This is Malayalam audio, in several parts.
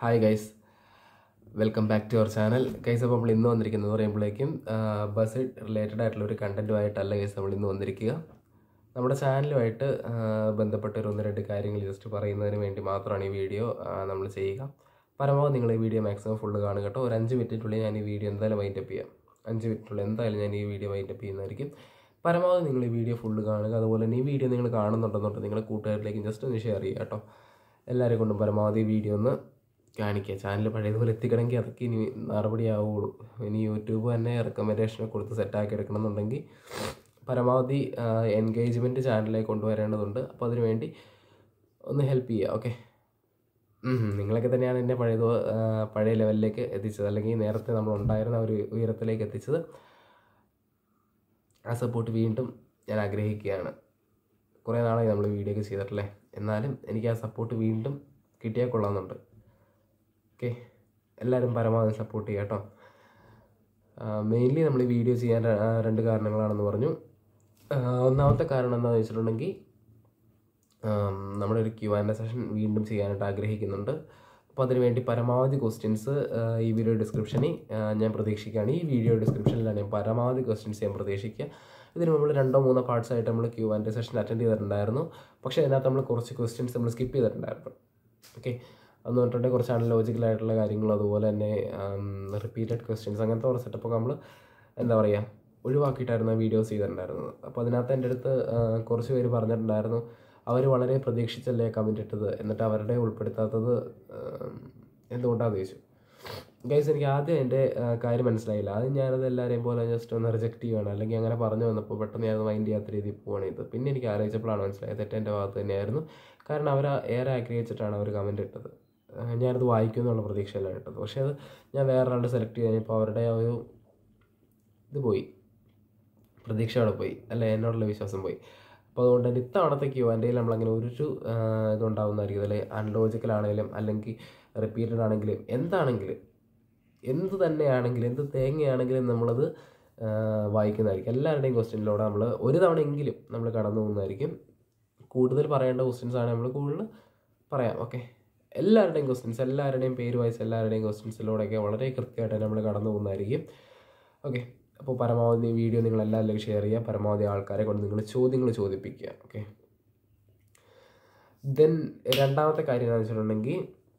hi guys welcome back to our channel guys അപ്പോൾ നമ്മൾ ഇന്ന് വന്നിരിക്കുന്നത് പറയുമ്പോഴേക്കും ബസ് റിലേറ്റഡ് ആയിട്ടുള്ള ഒരു കണ്ടൻറ്റുമായിട്ടല്ല ഗൈസ് നമ്മൾ ഇന്ന് വന്നിരിക്കുക നമ്മുടെ ചാനലുമായിട്ട് ബന്ധപ്പെട്ട ഒരു ഒന്ന് രണ്ട് കാര്യങ്ങൾ ജസ്റ്റ് പറയുന്നതിന് വേണ്ടി മാത്രമാണ് ഈ വീഡിയോ നമ്മൾ ചെയ്യുക പരമാവധി നിങ്ങൾ ഈ വീഡിയോ മാക്സിമം ഫുള്ള് കാണുക കേട്ടോ ഒരു അഞ്ച് മിനിറ്റിനുള്ളിൽ ഞാൻ ഈ വീഡിയോ എന്തായാലും വൈൻഡപ്പ് ചെയ്യാം അഞ്ച് മിനിറ്റിനുള്ളിൽ എന്തായാലും ഞാൻ ഈ വീഡിയോ വൈൻഡപ്പ് ചെയ്യുന്നതായിരിക്കും പരമാവധി നിങ്ങൾ ഈ വീഡിയോ ഫുള്ള് കാണുക അതുപോലെ തന്നെ ഈ വീഡിയോ നിങ്ങൾ കാണുന്നുണ്ടെന്നുണ്ടെങ്കിൽ നിങ്ങളുടെ കൂട്ടുകാരിലേക്ക് ജസ്റ്റ് ഒന്ന് ഷെയർ ചെയ്യുക കേട്ടോ എല്ലാവരെ കൊണ്ടും പരമാവധി ഈ വീഡിയോ ഒന്ന് കാണിക്കുക ചാനൽ പഴയതുപോലെ എത്തിക്കണമെങ്കിൽ അതൊക്കെ ഇനി നടപടി ആവുള്ളൂ ഇനി യൂട്യൂബ് തന്നെ റെക്കമെൻഡേഷനൊക്കെ കൊടുത്ത് സെറ്റാക്കി എടുക്കണം എന്നുണ്ടെങ്കിൽ പരമാവധി എൻഗേജ്മെൻറ്റ് ചാനലിലേക്ക് കൊണ്ടുവരേണ്ടതുണ്ട് അപ്പോൾ അതിനു വേണ്ടി ഒന്ന് ഹെൽപ്പ് ചെയ്യുക ഓക്കെ നിങ്ങളൊക്കെ തന്നെയാണ് എന്നെ പഴയ പഴയ ലെവലിലേക്ക് എത്തിച്ചത് അല്ലെങ്കിൽ നേരത്തെ നമ്മൾ ഉണ്ടായിരുന്ന ഒരു ഉയരത്തിലേക്ക് എത്തിച്ചത് ആ സപ്പോർട്ട് വീണ്ടും ഞാൻ ആഗ്രഹിക്കുകയാണ് കുറേ നാളായി നമ്മൾ വീഡിയോ ഒക്കെ ചെയ്തിട്ടില്ലേ എന്നാലും എനിക്ക് ആ സപ്പോർട്ട് വീണ്ടും കിട്ടിയാൽ കൊള്ളാമെന്നുണ്ട് ഓക്കെ എല്ലാവരും പരമാവധി സപ്പോർട്ട് ചെയ്യുക കേട്ടോ മെയിൻലി നമ്മൾ ഈ വീഡിയോ ചെയ്യാൻ ര- ആ, രണ്ട് കാരണങ്ങളാണെന്ന് പറഞ്ഞു ആ, ഒന്നാമത്തെ കാരണം എന്താണെന്ന് വെച്ചിട്ടുണ്ടെങ്കിൽ ആം, നമ്മുടെ ഒരു ക്യു ആൻഡ് സെഷൻ വീണ്ടും ചെയ്യാനായിട്ട് ആഗ്രഹിക്കുന്നുണ്ട് അപ്പോൾ അതിനുവേണ്ടി പരമാവധി ക്വസ്റ്റ്യൻസ് ഈ വീഡിയോ ഡിസ്ക്രിപ്ഷനിൽ ഞാൻ പ്രതീക്ഷിക്കുകയാണ് ഈ വീഡിയോ ഡിസ്ക്രിപ്ഷനിലാണ് ഞാൻ പരമാവധി ക്വസ്റ്റ്യൻസ് ഞാൻ പ്രതീക്ഷിക്കുക ഇതിന് നമ്മൾ രണ്ടോ മൂന്നോ പാർട്സ് ആയിട്ട് നമ്മൾ ക്യു ആൻഡ് സെഷൻ അറ്റൻഡ് ചെയ്തിട്ടുണ്ടായിരുന്നു പക്ഷേ അതിനകത്ത് നമ്മൾ കുറച്ച് ക്വസ്റ്റ്യൻസ് നമ്മൾ സ്കിപ്പ് ചെയ്തിട്ടുണ്ടായിരുന്നു ഓക്കെ അന്ന് പറഞ്ഞിട്ടുണ്ടെങ്കിൽ കുറച്ച് അൺലോജിക്കലായിട്ടുള്ള കാര്യങ്ങളും അതുപോലെ തന്നെ റിപ്പീറ്റഡ് ക്വസ്റ്റ്യൻസ് അങ്ങനത്തെ കുറച്ച് സെറ്റപ്പൊക്കെ നമ്മൾ എന്താ പറയുക ഒഴിവാക്കിയിട്ടായിരുന്നു വീഡിയോസ് ചെയ്തിട്ടുണ്ടായിരുന്നത് അപ്പോൾ അതിനകത്ത് എൻ്റെ അടുത്ത് ആ, കുറച്ച് പേര് പറഞ്ഞിട്ടുണ്ടായിരുന്നു അവർ വളരെ പ്രതീക്ഷിച്ചല്ലേ കമൻറ്റ് ഇട്ടത് എന്നിട്ട് അവരുടെ ഉൾപ്പെടുത്താത്തത് എന്തുകൊണ്ടാണെന്ന് ചോദിച്ചു ഗൈസ് എനിക്ക് ആദ്യം എൻ്റെ ആ, കാര്യം മനസ്സിലായില്ല ആദ്യം ഞാനത് എല്ലാവരെയും പോലെ ജസ്റ്റ് ഒന്ന് റിജക്റ്റ് ചെയ്യുകയാണ് അല്ലെങ്കിൽ അങ്ങനെ പറഞ്ഞു വന്നപ്പോൾ പെട്ടെന്ന് ഞാനത് മൈൻഡ് ചെയ്യാത്ത രീതിയിൽ പോവുകയാണ് ഇത് പിന്നെ എനിക്ക് ആലോചിച്ചപ്പോഴാണ് മനസ്സിലായത് തെറ്റ് എൻ്റെ ഭാഗത്ത് തന്നെയായിരുന്നു കാരണം അവർ ഏറെ ആഗ്രഹിച്ചിട്ടാണ് അവർ കമൻറ്റ് ഇട്ടത് ആ, ഞാനത് വായിക്കും എന്നുള്ള പ്രതീക്ഷയിലാണ് ഇട്ടത് പക്ഷേ അത് ഞാൻ വേറെ ഒരാളുടെ സെലക്ട് ചെയ്തപ്പോൾ അവരുടെ ആ ഒരു ഇത് പോയി പ്രതീക്ഷ അവിടെ പോയി അല്ല എന്നോടുള്ള വിശ്വാസം പോയി അപ്പോൾ അതുകൊണ്ട് തന്നെ ഇത്തവണത്തെ ക്യൂ എൻ്റെ നമ്മളങ്ങനെ ഒരു ആ, ഇതുണ്ടാവുന്നതായിരിക്കും അതിൽ അൺലോജിക്കൽ ആണെങ്കിലും അല്ലെങ്കിൽ റിപ്പീറ്റഡ് ആണെങ്കിലും എന്താണെങ്കിലും എന്ത് തന്നെയാണെങ്കിലും എന്ത് തേങ്ങയാണെങ്കിലും നമ്മളത് ആ, വായിക്കുന്നതായിരിക്കും എല്ലാവരുടെയും ക്വസ്റ്റ്യനിലൂടെ നമ്മൾ ഒരു തവണയെങ്കിലും നമ്മൾ കടന്നു പോകുന്നതായിരിക്കും കൂടുതൽ പറയേണ്ട ക്വസ്റ്റ്യൻസ് ആണ് നമ്മൾ കൂടുതൽ പറയാം ഓക്കെ എല്ലാവരുടെയും ക്വസ്റ്റ്യൻസ് എല്ലാവരുടെയും പേര് വായിച്ച് എല്ലാവരുടെയും ക്വസ്റ്റ്യൻസിലൂടെയൊക്കെ വളരെ കൃത്യമായിട്ട് നമ്മൾ കടന്നു പോകുന്നതായിരിക്കും ഓക്കെ അപ്പോൾ പരമാവധി വീഡിയോ നിങ്ങൾ എല്ലാവരിലേക്കും ഷെയർ ചെയ്യുക പരമാവധി ആൾക്കാരെ കൊണ്ട് നിങ്ങൾ ചോദ്യങ്ങൾ ചോദിപ്പിക്കുക ഓക്കെ ദെൻ രണ്ടാമത്തെ കാര്യം എന്താണെന്ന് വെച്ചിട്ടുണ്ടെങ്കിൽ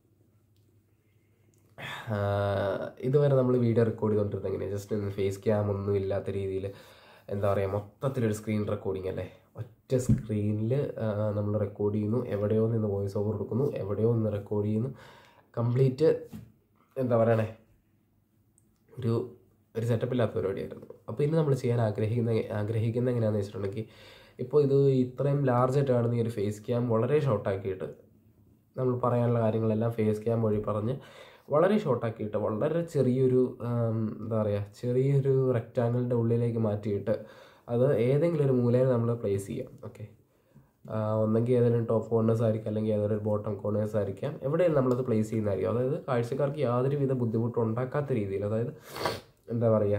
ആഹ് ഇതുവരെ നമ്മൾ വീഡിയോ റെക്കോർഡ് ചെയ്തുകൊണ്ടിരുന്നത് എങ്ങനെയാണ് ജസ്റ്റ് ഒന്ന് ഫേസ് ക്യാം ഒന്നും ഇല്ലാത്ത രീതിയിൽ എന്താ പറയുക മൊത്തത്തിലൊരു സ്ക്രീൻ റെക്കോർഡിംഗ് അല്ലേ ഒറ്റ സ്ക്രീനിൽ നമ്മൾ റെക്കോർഡ് ചെയ്യുന്നു എവിടെയോ നിന്ന് വോയിസ് ഓവർ കൊടുക്കുന്നു എവിടെയോ നിന്ന് റെക്കോർഡ് ചെയ്യുന്നു കംപ്ലീറ്റ് എന്താ പറയണേ ഒരു ഒരു സെറ്റപ്പ് ഇല്ലാത്ത പരിപാടിയായിരുന്നു അപ്പോൾ ഇനി നമ്മൾ ചെയ്യാൻ ആഗ്രഹിക്കുന്ന ആഗ്രഹിക്കുന്ന എങ്ങനെയാണെന്ന് വെച്ചിട്ടുണ്ടെങ്കിൽ ഇപ്പോൾ ഇത് ഇത്രയും ലാർജ് ആയിട്ട് കാണുന്ന ഈ ഒരു ഫേസ് ക്യാം വളരെ ഷോർട്ടാക്കിയിട്ട് നമ്മൾ പറയാനുള്ള കാര്യങ്ങളെല്ലാം ഫേസ് ക്യാം വഴി പറഞ്ഞ് വളരെ ഷോർട്ടാക്കിയിട്ട് വളരെ ചെറിയൊരു ആം, എന്താ പറയുക ചെറിയൊരു റെക്റ്റാങ്കിളിൻ്റെ ഉള്ളിലേക്ക് മാറ്റിയിട്ട് അത് ഏതെങ്കിലും ഒരു മൂലയിൽ നമ്മൾ പ്ലേസ് ചെയ്യാം ഓക്കെ ഒന്നെങ്കിൽ ഏതെങ്കിലും ടോപ്പ് കോർണേഴ്സ് ആയിരിക്കാം അല്ലെങ്കിൽ ഏതൊരു ബോട്ടം കോർണേഴ്സ് ആയിരിക്കാം എവിടെയും നമ്മളത് പ്ലേസ് ചെയ്യുന്നതായിരിക്കും അതായത് കാഴ്ചക്കാർക്ക് യാതൊരുവിധ ബുദ്ധിമുട്ടും ഉണ്ടാക്കാത്ത രീതിയിൽ അതായത് എന്താ പറയുക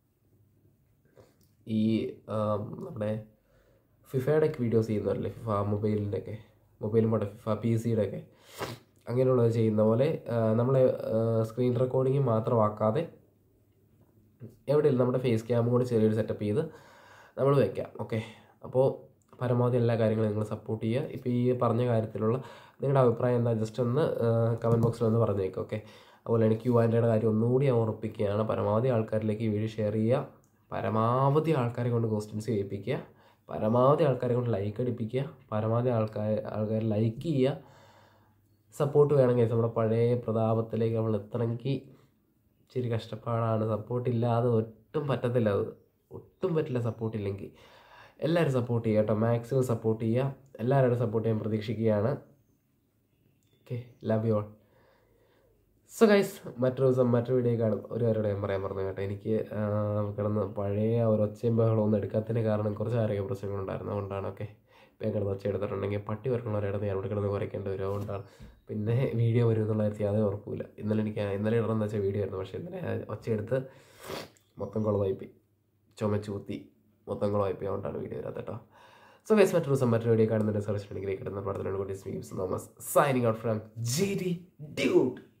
ഈ ആം, നമ്മുടെ ഫിഫയുടെ ഒക്കെ വീഡിയോസ് ചെയ്യുന്നവരല്ലേ ഫിഫ മൊബൈലിൻ്റെ ഒക്കെ മൊബൈലും പോട്ടെ ഫിഫ പി സിയുടെ ഒക്കെ അങ്ങനെയുള്ളത് ചെയ്യുന്ന പോലെ നമ്മൾ സ്ക്രീൻ റെക്കോർഡിങ് മാത്രമാക്കാതെ എവിടെയും നമ്മുടെ ഫേസ് ക്യാമും കൂടി ചെറിയൊരു സെറ്റപ്പ് ചെയ്ത് നമ്മൾ വെക്കാം ഓക്കെ അപ്പോൾ പരമാവധി എല്ലാ കാര്യങ്ങളും നിങ്ങൾ സപ്പോർട്ട് ചെയ്യുക ഇപ്പോൾ ഈ പറഞ്ഞ കാര്യത്തിലുള്ള നിങ്ങളുടെ അഭിപ്രായം എന്താ ജസ്റ്റ് ഒന്ന് കമൻറ്റ് ബോക്സിൽ ഒന്ന് പറഞ്ഞേക്കും ഓക്കെ അതുപോലെ എനിക്ക് യു ആൻഡയുടെ കാര്യം ഒന്നുകൂടി ഞാൻ ഉറപ്പിക്കുകയാണ് പരമാവധി ആൾക്കാരിലേക്ക് ഈ വീഡിയോ ഷെയർ ചെയ്യുക പരമാവധി ആൾക്കാരെ കൊണ്ട് ക്വസ്റ്റ്യൻസ് ചെയ്യിപ്പിക്കുക പരമാവധി ആൾക്കാരെ കൊണ്ട് ലൈക്ക് അടിപ്പിക്കുക പരമാവധി ആൾക്കാർ ആൾക്കാർ ലൈക്ക് ചെയ്യുക സപ്പോർട്ട് വേണമെങ്കിൽ നമ്മുടെ പഴയ പ്രതാപത്തിലേക്ക് നമ്മൾ എത്തണമെങ്കിൽ ഇച്ചിരി കഷ്ടപ്പാടാണ് സപ്പോർട്ട് ഇല്ലാതെ ഒട്ടും പറ്റത്തില്ല അത് ഒട്ടും പറ്റില്ല സപ്പോർട്ട് ഇല്ലെങ്കിൽ എല്ലാവരും സപ്പോർട്ട് ചെയ്യുക കേട്ടോ മാക്സിമം സപ്പോർട്ട് ചെയ്യുക എല്ലാവരോടും സപ്പോർട്ട് ചെയ്യാൻ പ്രതീക്ഷിക്കുകയാണ് okay love you all so guys മറ്റൊരു ദിവസം മറ്റൊരു വീഡിയോ കാണും ഒരു കാര്യം ഞാൻ പറയാൻ പറഞ്ഞു കേട്ടോ എനിക്ക് ആ, കിടന്ന് പഴയ ആ ഒരു ഒച്ചയും ബഹളവും ഒന്നും എടുക്കാത്തതിന് കാരണം കുറച്ച് ആരോഗ്യ പ്രശ്നങ്ങളുണ്ടായിരുന്നു അതുകൊണ്ടാണ് ഓക്കെ ഇപ്പം ഞാൻ കിടന്ന് ഒച്ച എടുത്തിട്ടുണ്ടെങ്കിൽ പട്ടി വരക്കണവരായിരുന്നു ഞാൻ ഇവിടെ കിടന്ന് കുറയ്ക്കേണ്ടി വരും അതുകൊണ്ടാണ് പിന്നെ വീഡിയോ വരും എന്നുള്ള കാര്യത്തിൽ യാതൊരു ഉറപ്പില്ല ഇന്നലെ എനിക്ക് ഇന്നലെ ഇടണമെന്ന് വെച്ചാൽ വീഡിയോ ആയിരുന്നു പക്ഷേ ഇന്നലെ ഞാൻ ഒച്ച എടുത്ത് മൊത്തം കുളമായിപ്പോയി ചുമച്ച് കുത്തി മൊത്തം കുളമായിപ്പോയി അതുകൊണ്ടാണ് വീഡിയോ വരാത്ത കേട്ടോ സോ ഗൈസ് മറ്റൊരു ദിവസം മറ്റൊരു വീഡിയോ കാണുന്നുണ്ട് സർച്ച് ഡിഗ്രി കിടന്ന പ്രാർത്ഥന കൂടി Thomas signing out from G D ഡ്യൂട്ട്